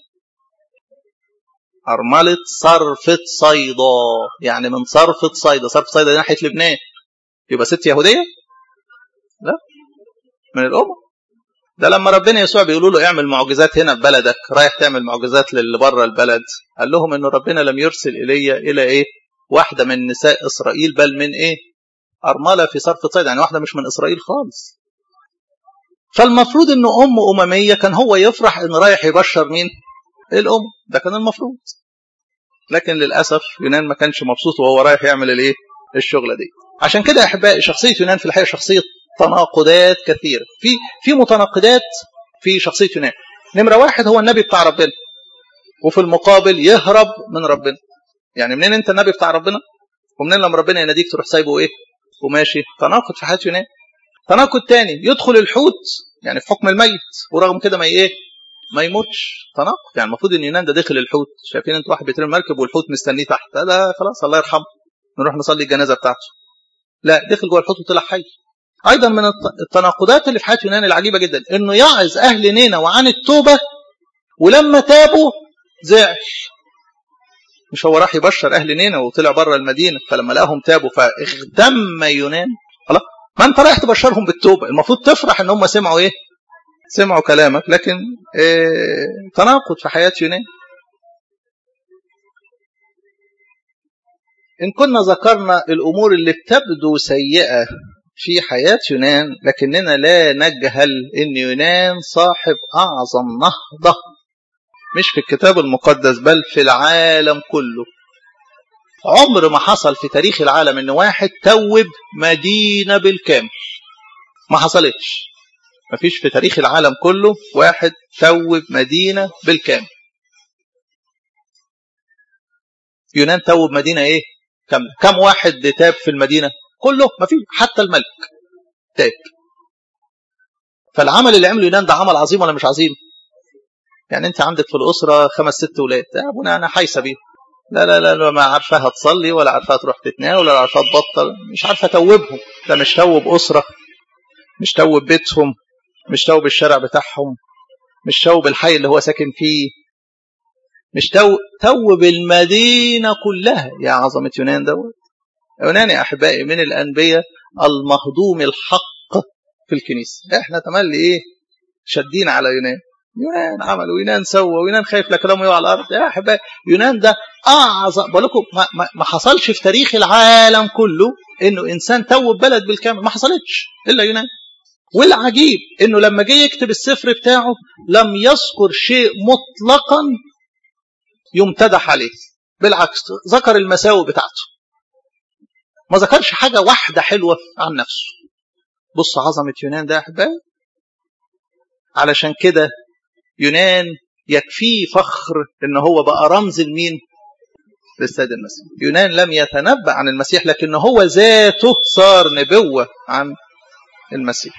أرملة صرفة صيدا يعني من صرفة صيدا صرفة صيدا دي ناحية لبنان يبقى ست يهودية لا من الأمم ده لما ربنا يسوع بيقولوا له اعمل معجزات هنا في بلدك رايح تعمل معجزات للي بره البلد قال لهم ان ربنا لم يرسل ايليا الى ايه واحده من نساء اسرائيل بل من ايه ارمله في صرفة صيدا يعني واحده مش من اسرائيل خالص فالمفروض انه ام امميه كان هو يفرح ان رايح يبشر مين الام ده كان المفروض لكن للاسف يونان ما كانش مبسوط وهو رايح يعمل الايه الشغله دي عشان كده يا احبائي شخصيه يونان في الحقيقه شخصيه تناقضات كثيره في في متناقضات في شخصيه يونان نمره واحد هو النبي بتاع ربنا وفي المقابل يهرب من ربنا يعني منين انت النبي بتاع ربنا ومنين لما ربنا يناديك تروح سايبه ايه وماشي تناقض في حياه يونان تناقض تاني يدخل الحوت يعني في حكم الميت ورغم كده ما ايه ما يموتش تناقض يعني المفروض ان يونان ده دخل الحوت شايفين انت واحد بيترمي مركب والحوت مستنيه تحت لا خلاص الله يرحمه نروح نصلي الجنازه بتاعته لا دخل جوه الحوت وطلع حي ايضا من التناقضات اللي في حياه يونان العجيبه جدا انه يعظ اهل نينا وعن التوبه ولما تابوا زعل مش هو راح يبشر اهل نينا وطلع بره المدينه فلما لقاهم تابوا فاغتم يونان خلاص ما انت رايح تبشرهم بالتوبه المفروض تفرح ان هم سمعوا ايه سمعوا كلامك لكن إيه تناقض في حياه يونان ان كنا ذكرنا الامور اللي بتبدو سيئه في حياه يونان لكننا لا نجهل ان يونان صاحب اعظم نهضه مش في الكتاب المقدس بل في العالم كله عمر ما حصل في تاريخ العالم ان واحد توب مدينه بالكامل ما حصلتش ما فيش في تاريخ العالم كله واحد توب مدينه بالكامل يونان توب مدينة ايه كاملة كم واحد تاب في المدينة كله ما في حتى الملك تاب فالعمل اللي عمله يونان ده عمل عظيم ولا مش عظيم يعني انت عندك في الاسره خمس ست ولاد يا ابونا انا حايسه بيهم لا لا لا لا ما عارفاها تصلي ولا عارفاها تروح تتناول ولا عارفاها تبطل مش عارفه توبهم ده مش توب اسره مش توب بيتهم مش توب الشارع بتاعهم مش توب الحي اللي هو ساكن فيه مش تو توب المدينه كلها يا عظمه يونان دوت يونان يا احبائي من الانبياء المهضوم الحق في الكنيسه احنا تملي ايه شادين على يونان يونان عمل ويونان سوى ويونان خايف لا كلامه يقع على الارض يا احبائي يونان ده اعظم بقول لكم ما, ما, ما حصلش في تاريخ العالم كله انه انسان توب بلد بالكامل ما حصلتش الا يونان والعجيب انه لما جه يكتب السفر بتاعه لم يذكر شيء مطلقا يمتدح عليه بالعكس ذكر المساوئ بتاعته ما ذكرش حاجة واحدة حلوة عن نفسه بص عظمة يونان ده يا أحبائي علشان كده يونان يكفيه فخر ان هو بقى رمز لمين للسيد المسيح يونان لم يتنبأ عن المسيح لكن هو ذاته صار نبوة عن المسيح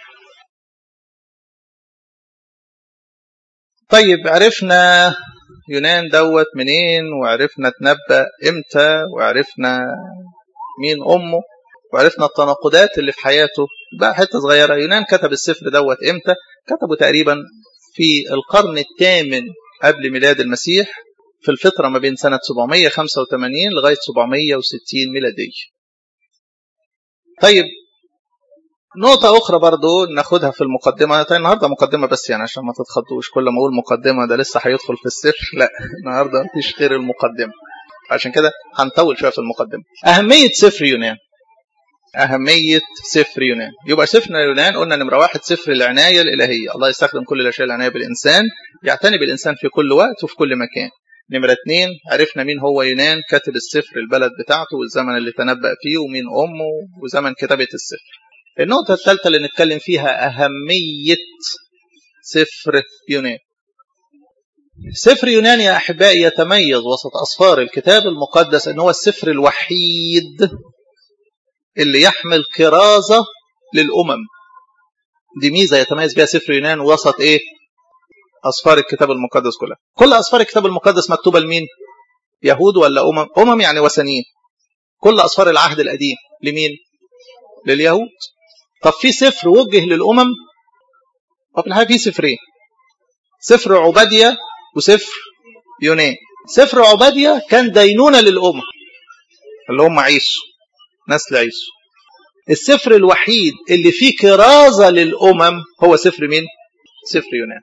طيب عرفنا يونان دوت منين وعرفنا تنبأ امتى وعرفنا مين امه وعرفنا التناقضات اللي في حياته بقى حته صغيره يونان كتب السفر دوت امتى كتبه تقريبا في القرن الثامن قبل ميلاد المسيح في الفترة ما بين سنة 785 لغاية 760 ميلادية طيب نقطة أخرى برضو ناخدها في المقدمة النهاردة مقدمة بس يعني عشان ما تتخضوش كل ما أقول مقدمة ده لسه هيدخل في السر لا النهاردة مفيش غير المقدمة عشان كده هنطول شوية في المقدمة أهمية سفر يونان أهمية سفر يونان يبقى سفر يونان قلنا نمرة واحد سفر العناية الإلهية الله يستخدم كل الأشياء العناية بالإنسان يعتني بالإنسان في كل وقت وفي كل مكان نمرة اتنين عرفنا مين هو يونان كاتب السفر البلد بتاعته والزمن اللي تنبأ فيه ومين أمه وزمن كتابة السفر النقطة الثالثة اللي نتكلم فيها أهمية سفر يونان سفر يونان يا أحبائي يتميز وسط أصفار الكتاب المقدس أنه هو السفر الوحيد اللي يحمل كرازة للأمم دي ميزة يتميز بها سفر يونان وسط إيه أصفار الكتاب المقدس كلها كل أصفار الكتاب المقدس مكتوبة لمين يهود ولا أمم أمم يعني وثنيين كل أصفار العهد القديم لمين لليهود طب في سفر وجه للأمم طب الحقيقة في سفرين سفر عبادية وسفر يونان سفر عبادية كان دينونة للأمم اللي هم عيسو نسل عيسو السفر الوحيد اللي فيه كرازة للأمم هو سفر مين؟ سفر يونان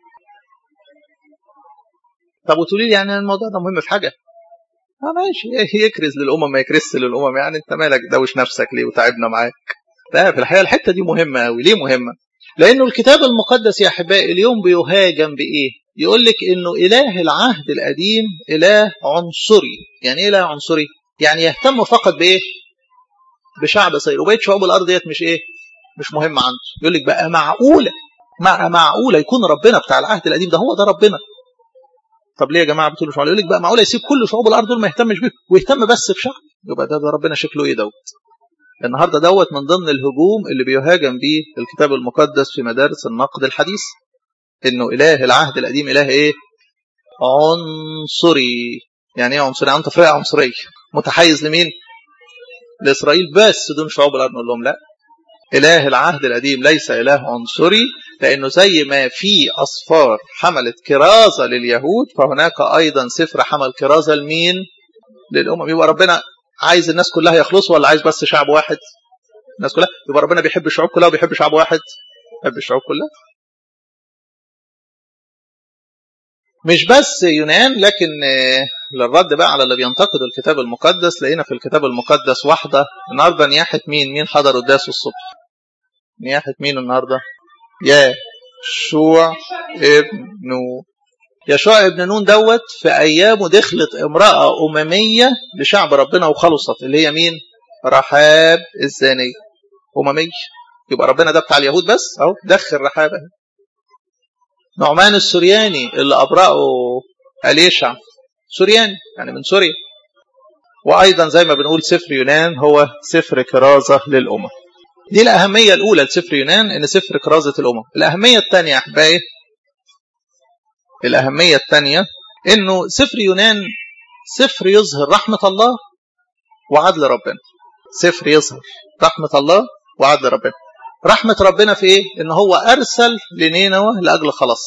طب وتقولي لي يعني الموضوع ده مهم في حاجة اه ماشي يكرز للأمم ما يكرزش للأمم يعني انت مالك دوش نفسك ليه وتعبنا معاك لا في الحقيقة الحتة دي مهمة قوي ليه مهمة لأنه الكتاب المقدس يا أحبائي اليوم بيهاجم بإيه يقول لك إنه إله العهد القديم إله عنصري يعني إيه إله عنصري يعني يهتم فقط بإيه بشعب صغير وبقيت شعوب الارض ديت مش ايه مش مهم عنده يقول لك بقى معقوله مع معقوله يكون ربنا بتاع العهد القديم ده هو ده ربنا طب ليه يا جماعه بتقولوا مش معقوله يقول لك بقى معقوله يسيب كل شعوب الارض دول ما يهتمش بيه ويهتم بس بشعب يبقى ده, ده ربنا شكله ايه دوت النهارده دوت من ضمن الهجوم اللي بيهاجم بيه الكتاب المقدس في مدارس النقد الحديث انه اله العهد القديم اله ايه عنصري يعني ايه عنصري عن تفرقه عنصريه متحيز لمين لإسرائيل بس دون شعوب الأرض نقول لهم لا إله العهد القديم ليس إله عنصري لأنه زي ما في أصفار حملت كرازة لليهود فهناك أيضا سفر حمل كرازة لمين للأمم يبقى ربنا عايز الناس كلها يخلصوا ولا عايز بس شعب واحد الناس كلها يبقى ربنا بيحب الشعوب كلها وبيحب شعب واحد بيحب الشعوب كلها مش بس يونان لكن للرد بقى على اللي بينتقدوا الكتاب المقدس لقينا في الكتاب المقدس واحدة النهاردة نياحة مين مين حضر قداسه الصبح نياحة مين النهاردة يا شوع ابن نون يشوع ابن نون دوت في أيامه دخلت امرأة أممية لشعب ربنا وخلصت اللي هي مين رحاب الزانية أممية يبقى ربنا ده بتاع اليهود بس أهو دخل رحاب اهي نعمان السورياني اللي أبرأه أليشع سورياني يعني من سوريا وأيضا زي ما بنقول سفر يونان هو سفر كرازة للأمم دي الأهمية الأولى لسفر يونان إن سفر كرازة الأمم الأهمية الثانية يا أحبائي الأهمية الثانية إنه سفر يونان سفر يظهر رحمة الله وعدل ربنا سفر يظهر رحمة الله وعدل ربنا رحمة ربنا في إيه؟ إن هو أرسل لنينوى لأجل خلاص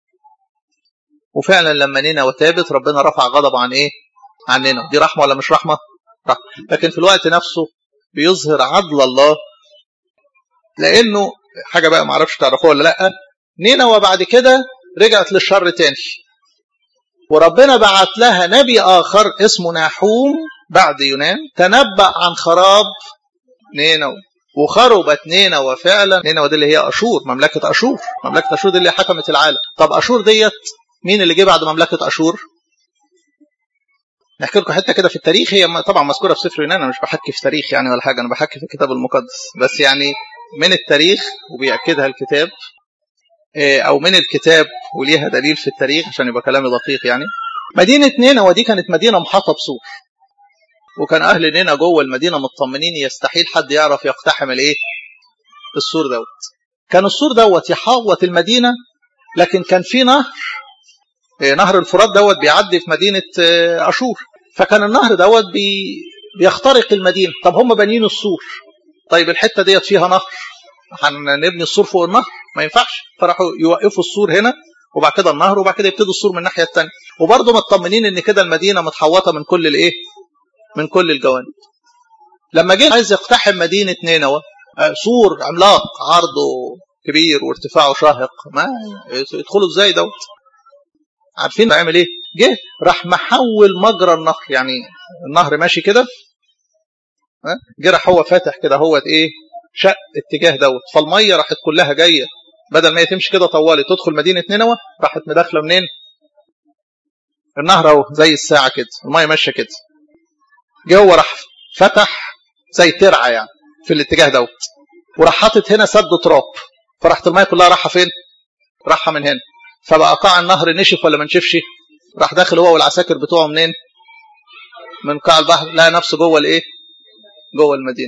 وفعلا لما نينوى تابت ربنا رفع غضب عن إيه؟ عن نينوى دي رحمة ولا مش رحمة؟ رحمة لكن في الوقت نفسه بيظهر عدل الله لأنه حاجة بقى معرفش تعرفوها ولا لأ نينوى بعد كده رجعت للشر تاني وربنا بعت لها نبي آخر اسمه ناحوم بعد يونان تنبأ عن خراب نينوى وخربت نينوى فعلا نينوى دي اللي هي أشور مملكة أشور مملكة أشور دي اللي حكمت العالم طب أشور ديت مين اللي جه بعد مملكة أشور نحكي لكم حته كده في التاريخ هي طبعا مذكوره في سفر يونان انا مش بحكي في تاريخ يعني ولا حاجه انا بحكي في الكتاب المقدس بس يعني من التاريخ وبيأكدها الكتاب او من الكتاب وليها دليل في التاريخ عشان يبقى كلامي دقيق يعني مدينه نينوى دي كانت مدينه محاطه بسور وكان اهل نينا جوه المدينه مطمنين يستحيل حد يعرف يقتحم الايه السور دوت كان السور دوت يحوط المدينه لكن كان في نهر نهر الفرات دوت بيعدي في مدينه اشور فكان النهر دوت بي بيخترق المدينه طب هم بانيين السور طيب الحته ديت فيها نهر هنبني السور فوق النهر ما ينفعش فراحوا يوقفوا السور هنا وبعد كده النهر وبعد كده يبتدوا السور من الناحيه الثانيه وبرضه مطمنين ان كده المدينه متحوطه من كل الايه من كل الجوانب لما جه عايز يقتحم مدينه نينوى سور عملاق عرضه كبير وارتفاعه شاهق ما يدخلوا ازاي دوت عارفين بيعمل ايه جه راح محول مجرى النهر يعني النهر ماشي كده جه راح هو فاتح كده هو ايه شق اتجاه دوت فالميه راحت كلها جايه بدل ما هي تمشي كده طوالي تدخل مدينه نينوى راحت مداخله منين النهر اهو زي الساعه كده الميه ماشيه كده جه هو راح فتح زي ترعه يعني في الاتجاه دوت وراح حاطط هنا سد تراب فراحت الميه كلها رايحه فين راحه من هنا فبقى قاع النهر نشف ولا ما نشفش راح داخل هو والعساكر بتوعه منين من قاع البحر لقى نفسه جوه الايه جوه المدينه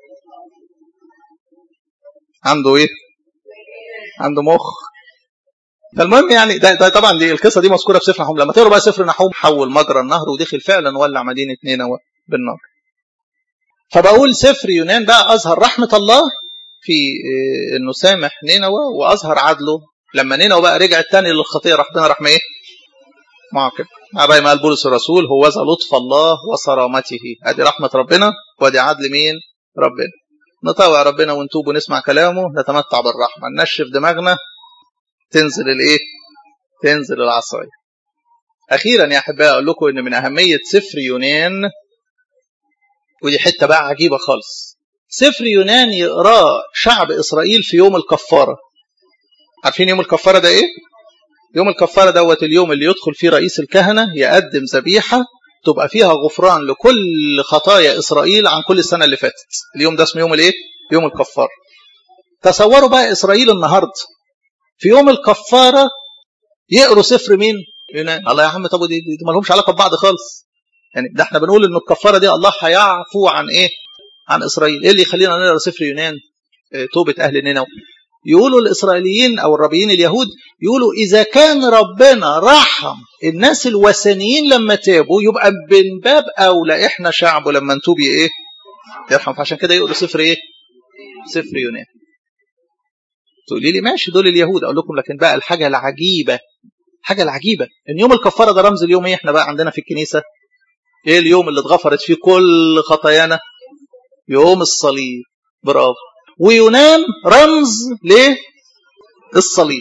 عنده ايه عنده مخ فالمهم يعني ده, ده طبعا دي القصه دي مذكوره في سفر نحوم لما تقروا بقى سفر نحوم حول مجرى النهر ودخل فعلا ولع مدينه نينوى بالنار فبقول سفر يونان بقى اظهر رحمه الله في انه سامح نينوى واظهر عدله لما نينوى بقى رجعت تاني للخطيه ربنا راح ايه معاقب زي ما قال بولس الرسول هو ذا لطف الله وصرامته ادي رحمه ربنا وادي عدل مين ربنا نطوع ربنا ونتوب ونسمع كلامه نتمتع بالرحمه ننشف دماغنا تنزل الايه تنزل العصايه اخيرا يا احبائي اقول لكم ان من اهميه سفر يونان ودي حته بقى عجيبه خالص سفر يونان يقراه شعب اسرائيل في يوم الكفاره عارفين يوم الكفاره ده ايه يوم الكفاره دوت اليوم اللي يدخل فيه رئيس الكهنه يقدم ذبيحه تبقى فيها غفران لكل خطايا اسرائيل عن كل السنه اللي فاتت اليوم ده اسمه يوم الايه يوم الكفاره تصوروا بقى اسرائيل النهارده في يوم الكفاره يقروا سفر مين يونان الله يا عم طب دي, دي, دي ما لهمش علاقه ببعض خالص يعني ده احنا بنقول ان الكفاره دي الله هيعفو عن ايه عن اسرائيل ايه اللي يخلينا نقرا سفر يونان اه توبه اهل نينوى يقولوا الاسرائيليين او الربيين اليهود يقولوا اذا كان ربنا رحم الناس الوثنيين لما تابوا يبقى من باب اولى احنا شعبه لما نتوب ايه يرحم فعشان كده يقولوا سفر ايه سفر يونان تقولي لي ماشي دول اليهود اقول لكم لكن بقى الحاجه العجيبه الحاجه العجيبه ان يوم الكفاره ده رمز اليوم ايه احنا بقى عندنا في الكنيسه ايه اليوم اللي اتغفرت فيه كل خطايانا يوم الصليب برافو ويونان رمز للصليب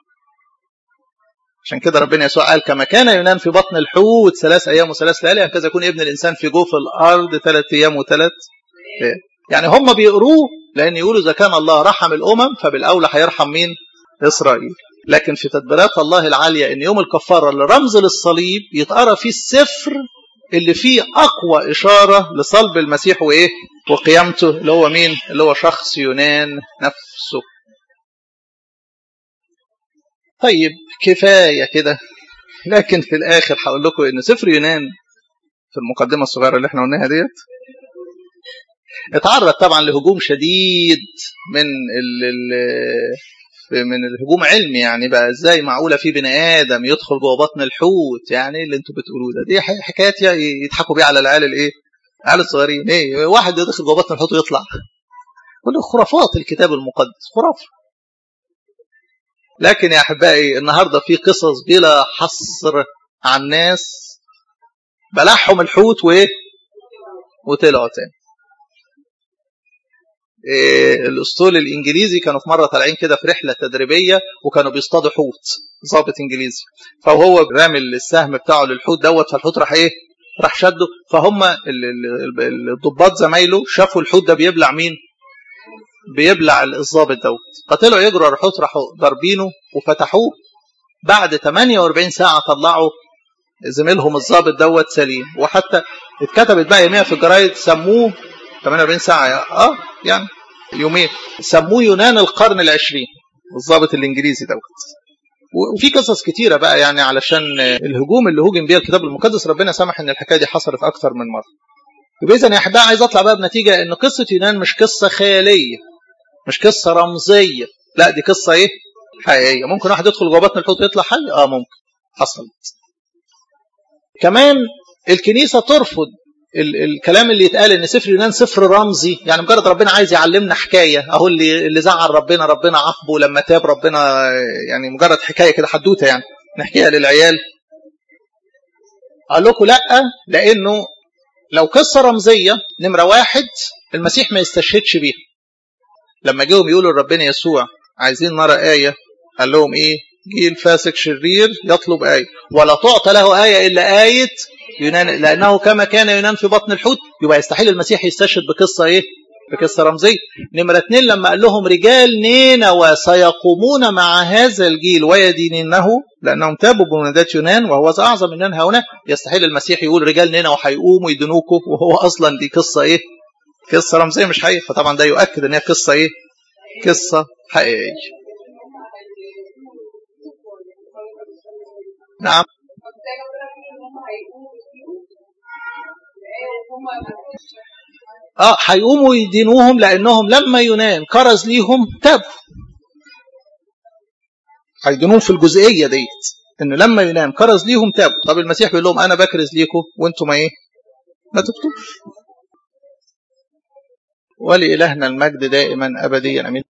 عشان كده ربنا يسوع قال كما كان يونان في بطن الحوت ثلاث ايام وثلاث ليالي هكذا يكون ابن الانسان في جوف الارض ثلاث ايام وثلاث ليالي يعني هم بيقروه لان يقولوا اذا كان الله رحم الامم فبالاولى هيرحم مين؟ اسرائيل لكن في تدبيرات الله العاليه ان يوم الكفاره اللي رمز للصليب يتقرا فيه السفر اللي فيه اقوى اشاره لصلب المسيح وايه؟ وقيامته اللي هو مين؟ اللي هو شخص يونان نفسه. طيب كفايه كده لكن في الاخر هقول لكم ان سفر يونان في المقدمة الصغيرة اللي احنا قلناها ديت اتعرض طبعا لهجوم شديد من ال ال من الهجوم علمي يعني بقى ازاي معقوله في بني ادم يدخل جوه بطن الحوت يعني اللي انتوا بتقولوه ده دي حكايات يضحكوا بيها على العيال الايه؟ العيال الصغيرين ايه واحد يدخل جوه بطن الحوت ويطلع كل خرافات الكتاب المقدس خرافه لكن يا احبائي النهارده في قصص بلا حصر عن ناس بلعهم الحوت وايه؟ وطلعوا تاني الاسطول الانجليزي كانوا في مره طالعين كده في رحله تدريبيه وكانوا بيصطادوا حوت ضابط انجليزي فهو رامي السهم بتاعه للحوت دوت فالحوت راح ايه؟ راح شده فهم الضباط زمايله شافوا الحوت ده بيبلع مين؟ بيبلع الضابط دوت فطلعوا يجروا على الحوت راحوا ضاربينه وفتحوه بعد 48 ساعه طلعوا زميلهم الضابط دوت سليم وحتى اتكتبت بقى يوميها في الجرايد سموه 48 ساعه اه يعني يومين سموه يونان القرن العشرين الضابط الانجليزي دوت وفي قصص كتيرة بقى يعني علشان الهجوم اللي هجم بيها الكتاب المقدس ربنا سمح ان الحكايه دي حصلت اكثر من مره. يبقى اذا يا احبائي عايز اطلع بقى بنتيجه ان قصه يونان مش قصه خياليه مش قصه رمزيه لا دي قصه ايه؟ حقيقيه ممكن واحد يدخل جوه بطن الحوت ويطلع حي اه ممكن حصلت. كمان الكنيسه ترفض ال الكلام اللي يتقال ان سفر يونان سفر رمزي يعني مجرد ربنا عايز يعلمنا حكايه اهو اللي اللي زعل ربنا ربنا عاقبه لما تاب ربنا يعني مجرد حكايه كده حدوته يعني نحكيها للعيال قال لكم لا لانه لو قصه رمزيه نمره واحد المسيح ما يستشهدش بيها لما جيهم يقولوا لربنا يسوع عايزين نرى ايه قال لهم ايه جيل فاسق شرير يطلب آية ولا تعطى له آية إلا آية يونان لأنه كما كان يونان في بطن الحوت يبقى يستحيل المسيح يستشهد بقصة إيه؟ بقصة رمزية نمرة اثنين لما قال لهم رجال نينوى سيقومون مع هذا الجيل ويدينونه لأنهم تابوا بمنادات يونان وهو أعظم من هنا يستحيل المسيح يقول رجال نينوى هيقوموا يدنوكم وهو أصلا دي قصة إيه؟ قصة رمزية مش حقيقية فطبعا ده يؤكد إن هي قصة إيه؟ قصة حقيقية نعم اه هيقوموا يدينوهم لانهم لما يونان كرز ليهم تابوا هيدينوهم في الجزئيه ديت ان لما يونان كرز ليهم تابوا طب المسيح بيقول لهم انا بكرز ليكم وانتم ما ايه ما تبتوش ولإلهنا المجد دائما ابديا امين